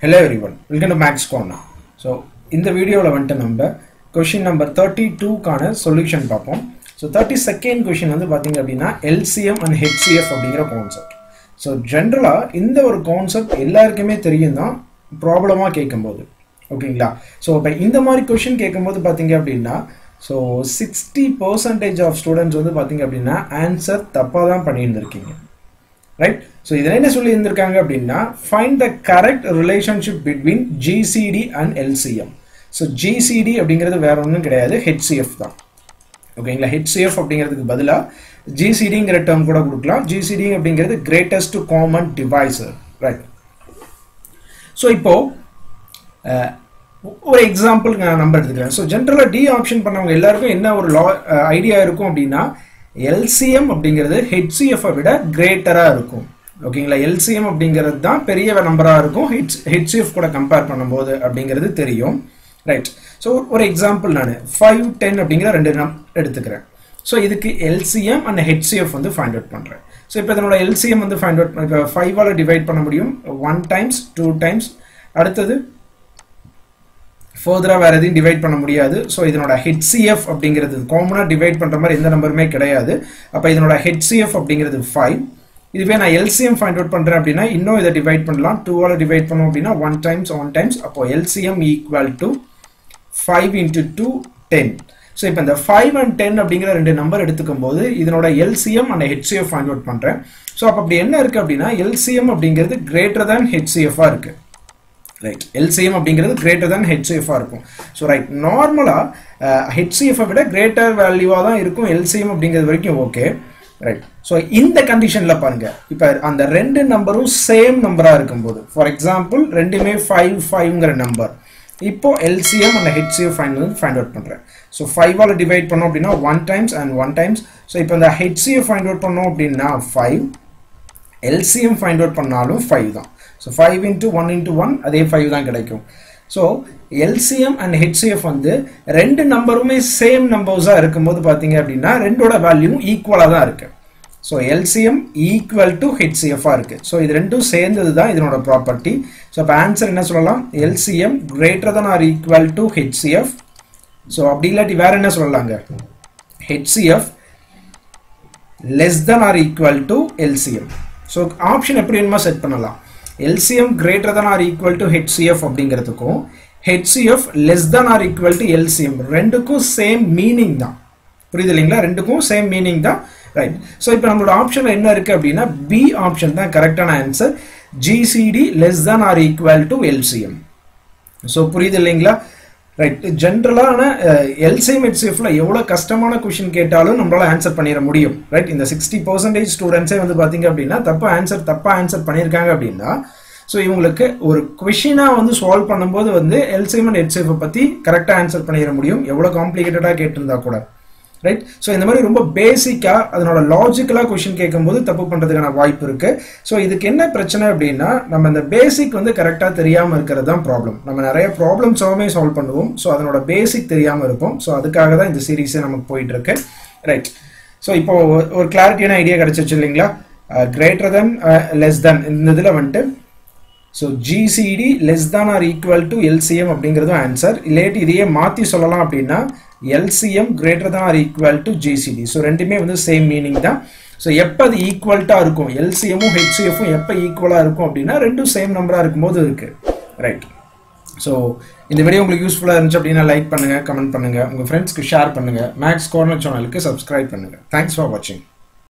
hello everyone welcome to Max Corner so இந்த வீடியோவில் வந்துட்டு நம்ம கொஷின் நம்பர் தேர்ட்டி டூக்கான சொல்யூஷன் பார்ப்போம் ஸோ தேர்ட்டி செகண்ட் கொஷின் வந்து பார்த்தீங்க அப்படின்னா எல்சிஎம் அண்ட் ஹெச்சிஎஃப் அப்படிங்கிற கான்செப்ட் ஸோ ஜென்ரலாக இந்த ஒரு கான்செப்ட் எல்லாருக்குமே தெரியும் தான் ப்ராப்ளமாக கேட்கும்போது ஓகேங்களா ஸோ இப்போ இந்த மாதிரி கொஷின் கேட்கும்போது பார்த்தீங்க அப்படின்னா so sixty percentage of students வந்து பார்த்தீங்க அப்படின்னா ஆன்சர் தப்பாக தான் பண்ணியிருந்திருக்கீங்க ரைட் ஸோ இதில் என்ன சொல்லி இருந்திருக்காங்க அப்படின்னா find the correct relationship between GCD and LCM so GCD அப்படிங்கிறது வேற ஒன்றும் கிடையாது ஹெச்சிஎஃப் தான் ஓகேங்களா ஹெச்சிஎஃப் அப்படிங்கிறதுக்கு பதிலாக ஜிசிடிங்கிற டேர்ம் கூட கொடுக்கலாம் ஜிசிடி அப்படிங்கிறது greatest common divisor right so இப்போ அஹ், ஒரு எக்ஸாம்பிள் நான் நம்பர் எடுத்துக்கிறேன் ஸோ ஜென்ரலாக டி ஆப்ஷன் பண்ணவங்க எல்லாருக்கும் என்ன ஒரு லா ஐடியா இருக்கும் அப்படின்னா எல்சிஎம் அப்படிங்கிறது ஹெச்சிஎஃப்பை விட கிரேட்டராக இருக்கும் ஓகேங்களா எல்சிஎம் அப்படிங்கிறது தான் பெரிய நம்பராக இருக்கும் ஹெச் ஹெச்சிஎஃப் கூட கம்பேர் பண்ணும்போது அப்படிங்கிறது தெரியும் ரைட் ஸோ ஒரு எக்ஸாம்பிள் நான் ஃபைவ் டென் அப்படிங்கிற ரெண்டு நம் எடுத்துக்கிறேன் ஸோ இதுக்கு எல்சிஎம் அண்ட் ஹெச்சிஎஃப் வந்து ஃபைண்ட் அவுட் பண்ணுறேன் ஸோ இப்போ இதனோட எல்சிஎம் வந்து ஃபைண்ட் அவுட் இப்போ ஃபைவால் டிவைட் பண்ண முடியும் ஒன் டைம்ஸ் டூ டைம்ஸ் அடுத்தது ஃபர்தராக வேறு எதையும் டிவைட் பண்ண முடியாது ஸோ இதனோட ஹெச்சிஎஃப் அப்படிங்கிறது காமனாக டிவைட் பண்ணுற மாதிரி எந்த நம்பருமே கிடையாது அப்போ இதனோட ஹெச்சிஎஃப் அப்படிங்கிறது ஃபைவ் இதுவே நான் எல்சிஎம் ஃபைண்ட் அவுட் பண்ணுறேன் அப்படின்னா இன்னும் இதை டிவைட் பண்ணலாம் டூவால் டிவைட் பண்ணோம் அப்படின்னா ஒன் டைம்ஸ் ஒன் டைம்ஸ் அப்போ LCM equal to five into two ten so இப்போ இந்த ஃபைவ் அண்ட் டென் அப்படிங்கிற ரெண்டு நம்பர் எடுத்துக்கும் போது இதனோட LCM and HCF find out பண்ணுறேன் ஸோ அப்போ அப்படி என்ன இருக்குது அப்படின்னா எல்சிஎம் அப்படிங்கிறது கிரேட்டர் தேன் ஹெச்சிஎஃபாக இருக்குது ரைட் எல்சிஎம் அப்படிங்கிறது கிரேட்டர் தேன் ஹெச்சிஎஃபாக இருக்கும் ஸோ ரைட் நார்மலாக ஹெச்சிஎஃப்பை விட கிரேட்டர் வேல்யூவாக தான் இருக்கும் எல்சிஎம் அப்படிங்கிறது வரைக்கும் ஓகே ரைட் ஸோ இந்த கண்டிஷனில் பாருங்க இப்போ அந்த ரெண்டு நம்பரும் சேம் நம்பராக இருக்கும்போது ஃபார் எக்ஸாம்பிள் ரெண்டுமே ஃபைவ் ஃபைவ்ங்கிற நம்பர் இப்போ எல்சிஎம் அண்ட் ஹெச்சிஎஃப் ஃபைண்ட் வந்து ஃபைண்ட் அவுட் பண்ணுறேன் ஸோ ஃபைவால் டிவைட் பண்ணோம் அப்படின்னா one times and one times so இப்போ இந்த ஹெச்சிஎஃப் ஃபைண்ட் அவுட் பண்ணோம் அப்படின்னா ஃபைவ் எல்சிஎம் ஃபைண்ட் அவுட் பண்ணாலும் ஃபைவ் தான் so five into one into one அதே ஃபைவ் தான் கிடைக்கும் ஸோ எல்சிஎம் அண்ட் ஹெச்சிஎஃப் வந்து ரெண்டு நம்பருமே சேம் நம்பர்ஸாக இருக்கும்போது பார்த்தீங்க அப்படின்னா ரெண்டோட வேல்யூவும் ஈக்குவலாக தான் இருக்கு ஸோ எல்சிஎம் ஈக்குவல் டு ஹெச்சிஎஃபாக இருக்குது ஸோ இது ரெண்டும் சேர்ந்தது தான் இதனோட ப்ராப்பர்ட்டி ஸோ இப்போ ஆன்சர் என்ன சொல்லலாம் LCM greater than or equal to HCF so அப்படி இல்லாட்டி வேற என்ன சொல்லலாங்க HCF less than or equal to LCM so option எப்படி வேணுமா செட் பண்ணலாம் LCM greater than or equal to HCF அப்படிங்கிறதுக்கும் HCF less than or equal to LCM ரெண்டுக்கும் சேம் மீனிங் தான் புரியுது இல்லைங்களா ரெண்டுக்கும் சேம் மீனிங் தான் ரைட் ஸோ இப்போ நம்மளோட ஆப்ஷனில் என்ன இருக்குது அப்படின்னா பி ஆப்ஷன் தான் கரெக்டான answer GCD less than or equal to LCM so புரியுது இல்லைங்களா ரைட் ஜென்ரலான எல்சிஎம் ஹெச்சிஎஃப்ல எவ்வளோ கஷ்டமான கொஷின் கேட்டாலும் நம்மளால ஆன்சர் பண்ணிட முடியும் ரைட் இந்த சிக்ஸ்டி பர்சன்டேஜ் ஸ்டூடெண்ட்ஸே வந்து பார்த்தீங்க அப்படின்னா தப்பா ஆன்சர் தப்பாக ஆன்சர் பண்ணியிருக்காங்க அப்படின்னா ஸோ இவங்களுக்கு ஒரு கொஷினாக வந்து சால்வ் பண்ணும்போது வந்து எல்சிஎம் அண்ட் ஹெச்சிஎஃப் பற்றி கரெக்டாக ஆன்சர் பண்ணிட முடியும் எவ்வளோ காம்ப்ளிகேட்டடாக கேட்டிருந்தா கூட ரைட் ஸோ இந்த மாதிரி ரொம்ப பேசிக்காக அதனோட லாஜிக்கலாக கொஷின் கேட்கும்போது தப்பு பண்ணுறதுக்கான வாய்ப்பு இருக்கு ஸோ இதுக்கு என்ன பிரச்சனை அப்படின்னா நம்ம இந்த பேசிக் வந்து கரெக்டாக தெரியாமல் இருக்கிறது தான் ப்ராப்ளம் நம்ம நிறைய ப்ராப்ளம்ஸாகவே சால்வ் பண்ணுவோம் ஸோ அதனோட பேசிக் தெரியாமல் இருப்போம் ஸோ அதுக்காக தான் இந்த சீரீஸே நமக்கு போயிட்டு இருக்கு ரைட் ஸோ இப்போ ஒரு கிளாரிட்டியான ஐடியா கிடைச்சிச்சு இல்லைங்களா கிரேட்டர் தென் லெஸ் தென் இந்த இதில் வந்துட்டு so GCD less than or equal to LCM அப்படிங்கிறதும் ஆன்சர் இல்லாட்டி இதையே மாற்றி சொல்லலாம் அப்படின்னா LCM greater than or equal to GCD so ரெண்டுமே வந்து சேம் மீனிங் தான் ஸோ எப்போ அது ஈக்குவல்ட்டாக இருக்கும் எல்சிஎம்மும் ஹெச்சிஎஃப்பும் எப்போ ஈக்குவலாக இருக்கும் அப்படின்னா ரெண்டும் சேம் நம்பராக இருக்கும்போது இருக்கு ரைட் ஸோ இந்த வீடியோ உங்களுக்கு யூஸ்ஃபுல்லாக இருந்துச்சு அப்படின்னா லைக் பண்ணுங்கள் கமெண்ட் பண்ணுங்கள் உங்கள் ஃப்ரெண்ட்ஸ்க்கு ஷேர் பண்ணுங்கள் மேக்ஸ் கார்னர் சேனலுக்கு சப்ஸ்கிரைப் பண்ணுங்கள் தேங்க்ஸ் ஃபார் வாட்சிங்